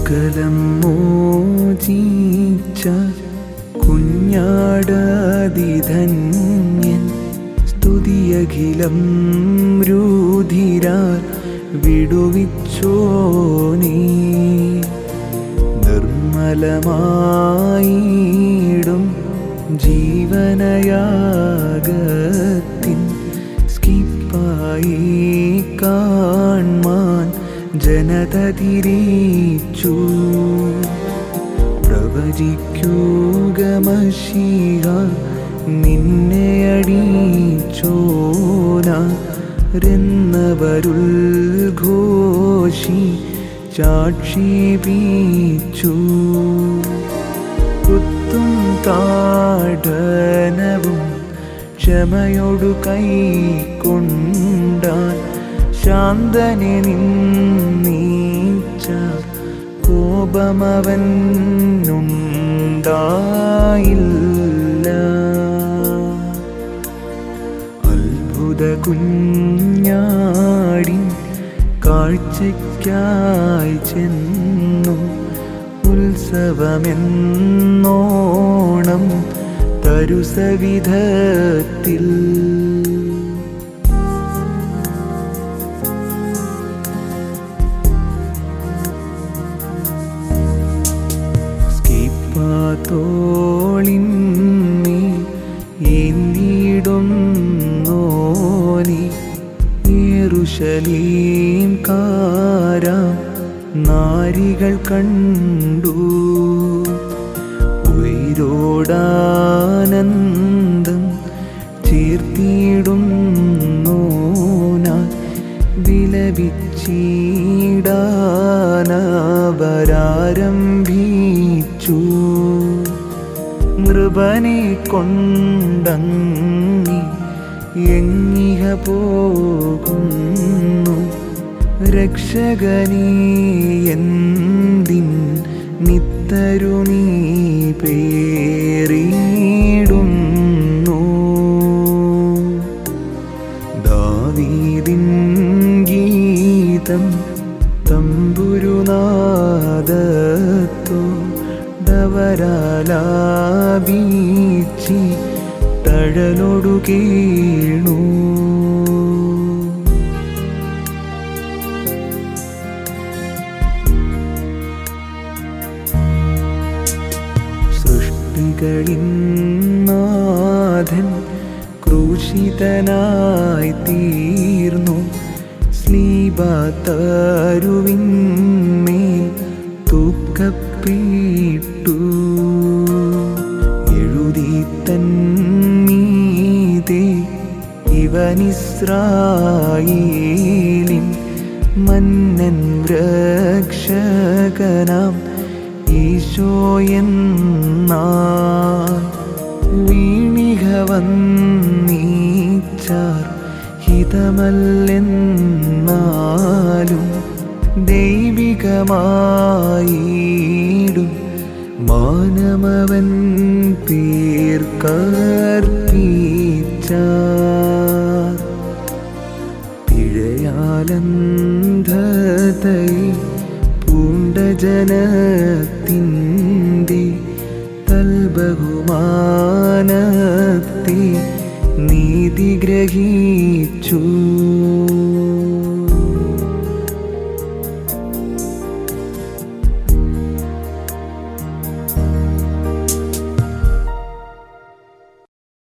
സകലം മോചിച്ച കുഞ്ഞാടാതിധന്യൻ സ്തുതിയഖിലം രുധിരാൽ വിടുവിച്ചോനീ നിർമ്മലമായിടും ജീവനയാഗത്തിൻ സ്കിപ്പായി കാൺമാൻ ജനത തിരിച്ചു പ്രവചിക്കുക മഷീഹ നിന്നെ അടിച്ചോന രന്നവരുൾ ഘോഷി ചാക്ഷേപിച്ചു കുത്തും താടനവും ക്ഷമയോടു കൈക്കൊണ്ടാൻ ശാന്തനെ നിന്നീച്ച കോപമവനുണ്ടായില്ല അത്ഭുത കുഞ്ഞാടി കാഴ്ചയ്ക്കായി ചെന്നു ഉത്സവമെന്നോണം തരുസവിധത്തിൽ സ്കിപ്പാത്തോളിന്മേ ഏന്തിയിടുന്നോനി യേറുശലേം കാര നാരികൾ കണ്ടു ഉയരോടാനന്ദം ചേർത്തിയിടുന്നോനാൽ വിലപിച്ചിടാനവരാരംഭിച്ചു നൃപനെ കൊണ്ടങ്ങി എങ്ങിഹ പോകുന്നു രക്ഷകനീ എന്തിൻ നിത്തരു നീ പേറിയിടുന്നു ദാവീദിൻ ഗീതം തമ്പുരുനാദത്തോ ഡവരാലാബീച്ചി തഴലൊടു കേണു സൃഷ്ടികളിന്നാഥൻ ക്രൂശിതനായി തീർന്നു സ്ലീബാത്തരുവിന്മേൽ തൂക്കപ്പെട്ടു എഴുതി തന്മീതേ ഇവനിസ്രായേലിൻ മന്നൻ രക്ഷകനാം ഈശോയെന്നാ വീണിക വന്നീച്ചാർ ഹിതമല്ലെന്നാലും ദൈവികമായിടും മാനമവൻ പേർക്കർപ്പിച്ചാർ പിഴയാലന്ധതൈ പൂണ്ട ജനത്തിൻ്റെ തൽബഹുമാനത്തെ നീതി ഗ്രഹിച്ചു